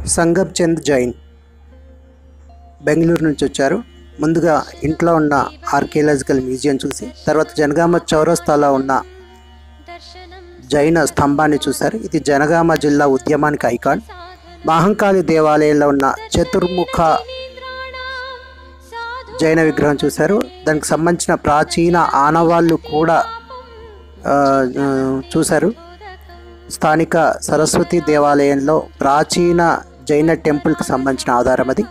సంగబ్ చంద్ జైన్ బెంగళూరు నుంచి వచ్చారు ముందుగా ఇంట్లో ఉన్న ఆర్కియలాజికల్ మ్యూజియం చూసి తర్వాత జనగామ చౌరస్తాలో ఉన్న జైన స్తంభాన్ని చూశారు ఇది జనగామ జిల్లా ఉద్యమానికి ఐకాన్ మహంకాళి దేవాలయంలో ఉన్న చతుర్ముఖ జైన విగ్రహం చూశారు దానికి సంబంధించిన ప్రాచీన ఆనవాళ్ళు కూడా ఆ, ఆ, చూశారు స్థానిక సరస్వతి దేవాలయంలో ప్రాచీన జైన టెంపుల్కి సంబంధించిన ఆధారం అది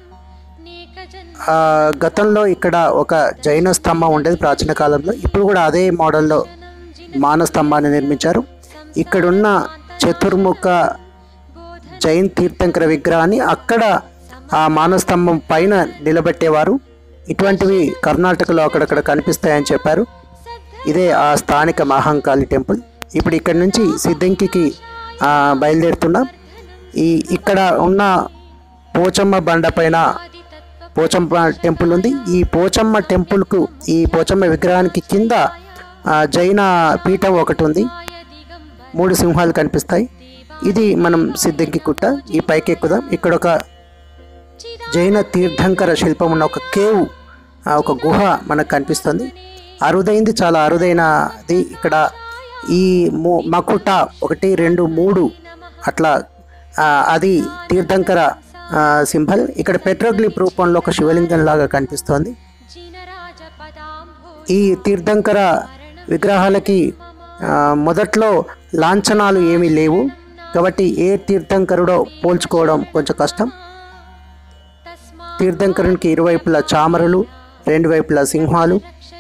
ఆ, గతంలో ఇక్కడ ఒక జైన స్తంభం ఉండేది ప్రాచీన కాలంలో ఇప్పుడు కూడా అదే మోడల్లో మాన స్తంభాన్ని నిర్మించారు ఇక్కడున్న చతుర్ముఖ జైన్ తీర్థంకర విగ్రహాన్ని అక్కడ ఆ మానస్తంభం పైన నిలబెట్టేవారు ఇటువంటివి కర్ణాటకలో అక్కడక్కడ కనిపిస్తాయని చెప్పారు ఇదే ఆ స్థానిక మహంకాళి టెంపుల్ ఇప్పుడు ఇక్కడ నుంచి సిద్దంకికి ఆ, బయలుదేరుతున్నాం ఈ ఇక్కడ ఉన్న పోచమ్మ బండ పైన పోచమ్మ టెంపుల్ ఉంది ఈ పోచమ్మ టెంపుల్కు ఈ పోచమ్మ విగ్రహానికి కింద ఆ, జైన పీఠం ఒకటి ఉంది మూడు సింహాలు కనిపిస్తాయి ఇది మనం సిద్దంకి గుట్ట ఈ పైకి ఎక్కుదాం ఇక్కడ ఒక జైన తీర్థంకర శిల్పం ఉన్న ఒక కేవ్ ఆ, ఒక గుహ మనకు కనిపిస్తుంది అరుదైంది చాలా అరుదైనది ఇక్కడ ఈ ము మకుట ఒకటి రెండు మూడు అట్లా ఆ, అది తీర్థంకర సింబల్ ఇక్కడ పెట్రోగ్లిప్ రూపంలో ఒక శివలింగం లాగా కనిపిస్తోంది ఈ తీర్థంకర విగ్రహాలకి ఆ, మొదట్లో లాంఛనాలు ఏమీ లేవు కాబట్టి ఏ తీర్థంకరుడో పోల్చుకోవడం కొంచెం కష్టం తీర్థంకరునికి ఇరువైపులా చామరులు రెండు వైపులా సింహాలు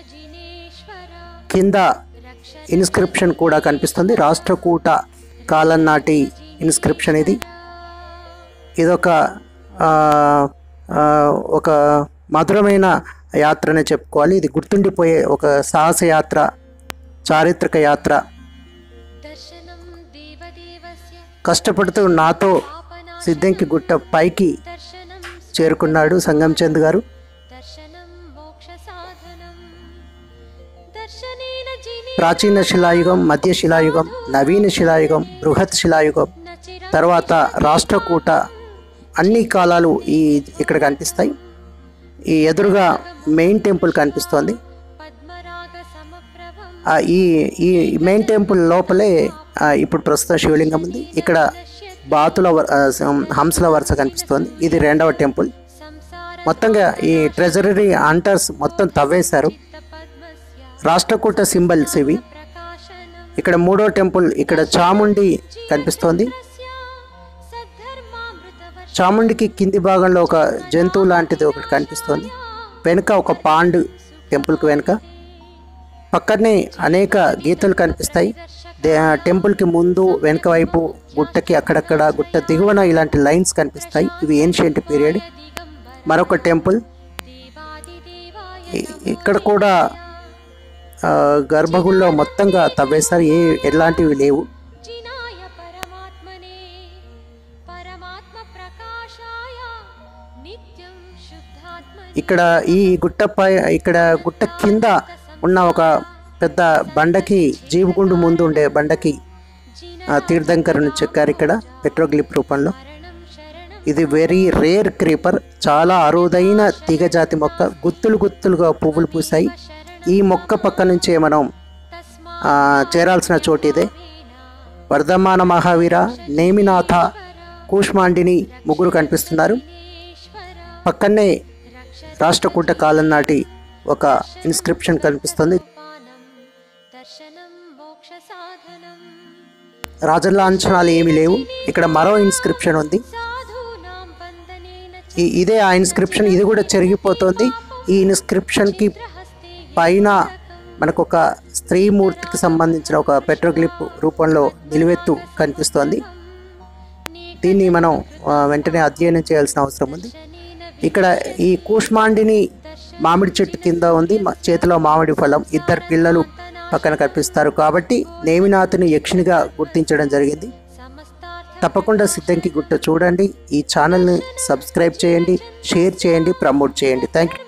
కింద ఇన్స్క్రిప్షన్ కూడా కనిపిస్తుంది రాష్ట్రకూట కాలం నాటి ఇన్స్క్రిప్షన్ ఇది ఇదొక ఆ, ఆ, ఒక మధురమైన యాత్రనే చెప్పుకోవాలి ఇది గుర్తుండిపోయే ఒక సాహస యాత్ర చారిత్రక యాత్ర కష్టపడుతూ నాతో సిద్దంకి గుట్ట పైకి చేరుకున్నాడు సంగం చంద్ గారు ప్రాచీన శిలాయుగం మధ్య శిలాయుగం నవీన శిలాయుగం బృహత్ శిలాయుగం తర్వాత రాష్ట్రకూట అన్ని కాలాలు ఈ ఇక్కడ కనిపిస్తాయి ఈ ఎదురుగా మెయిన్ టెంపుల్ కనిపిస్తోంది ఆ, ఈ ఈ మెయిన్ టెంపుల్ లోపలే ఆ, ఇప్పుడు ప్రస్తుతం శివలింగం ఉంది ఇక్కడ బాతుల వ- ఆ, సం- హంసల వరుస కనిపిస్తోంది ఇది రెండవ టెంపుల్ మొత్తంగా ఈ ట్రెజరీ అంటర్స్ మొత్తం తవ్వేశారు రాష్ట్రకూట సింబల్స్ ఇవి ఇక్కడ మూడో టెంపుల్ ఇక్కడ చాముండి కనిపిస్తోంది చాముండికి కింది భాగంలో ఒక జంతువు లాంటిది ఒకటి కనిపిస్తోంది వెనుక ఒక పాండ్ టెంపుల్కి వెనుక పక్కనే అనేక గీతలు కనిపిస్తాయి దే- టెంపుల్కి ముందు వెనుక వైపు గుట్టకి అక్కడక్కడ గుట్ట దిగువన ఇలాంటి లైన్స్ కనిపిస్తాయి ఇవి ఏన్షియంట్ పీరియడ్ మరొక టెంపుల్ ఇ- ఇక్కడ కూడా ఆ, గర్భగుడిలో మొత్తంగా తవ్వేశారు ఏ ఎలాంటివి లేవు जिनाय परमात्मने परमात्म प्रकाशाय नित्यं शुद्धात्मने ఇక్కడ ఈ గుట్టపై ఇక్కడ గుట్ట కింద ఉన్న ఒక పెద్ద బండకి జీవగుండు ముందు ఉండే బండకి ఆ, తీర్థంకరుని చెక్కారు ఇక్కడ పెట్రోగ్లిప్ రూపంలో शरणं शरणं ఇది వెరీ రేర్ క్రీపర్ చాలా అరుదైన తీగజాతి మొక్క గుత్తులు గుత్తులుగా పువ్వులు పూసాయి ఈ మొక్క పక్క నుంచే మనం तस्मात् ఆ, చేరాల్సిన చోటు ఇదే వర్ధమాన మహావీర నేమినాథ కూష్మాండిని ముగ్గురు కనిపిస్తున్నారు ईश्वर పక్కనే రాష్ట్రకూట కాలం నాటి ఒక ఇన్స్క్రిప్షన్ కనిపిస్తుంది पानं दर्शनं मोक्षसाधनं రాజలాంఛనాలు ఏమీ లేవు ఇక్కడ మరో ఇన్స్క్రిప్షన్ ఉంది साधूनां वन्दनेन ఈ ఇదే ఆ ఇన్స్క్రిప్షన్ ఇది కూడా చెరిగిపోతుంది ఈ ఇన్స్క్రిప్షన్కి चित्रहस्ते పైన మనకు ఒక స్త్రీమూర్తికి సంబంధించిన ఒక పెట్రోగ్లిప్ రూపంలో నిలువెత్తు కనిపిస్తోంది దీన్ని మనం ఆ, వెంటనే అధ్యయనం చేయాల్సిన అవసరం ఉంది ఇక్కడ ఈ కూష్మాండిని మామిడి చెట్టు కింద ఉంది మ- చేతిలో మామిడి ఫలం ఇద్దరు పిల్లలు పక్కన కనిపిస్తారు కాబట్టి నేమినాథుని యక్షినిగా గుర్తించడం జరిగింది समस्तार्थ తప్పకుండా సిద్ధంకి గుట్ట చూడండి ఈ ఛానల్ని సబ్స్క్రైబ్ చేయండి షేర్ చేయండి ప్రమోట్ చేయండి థ్యాంక్ యూ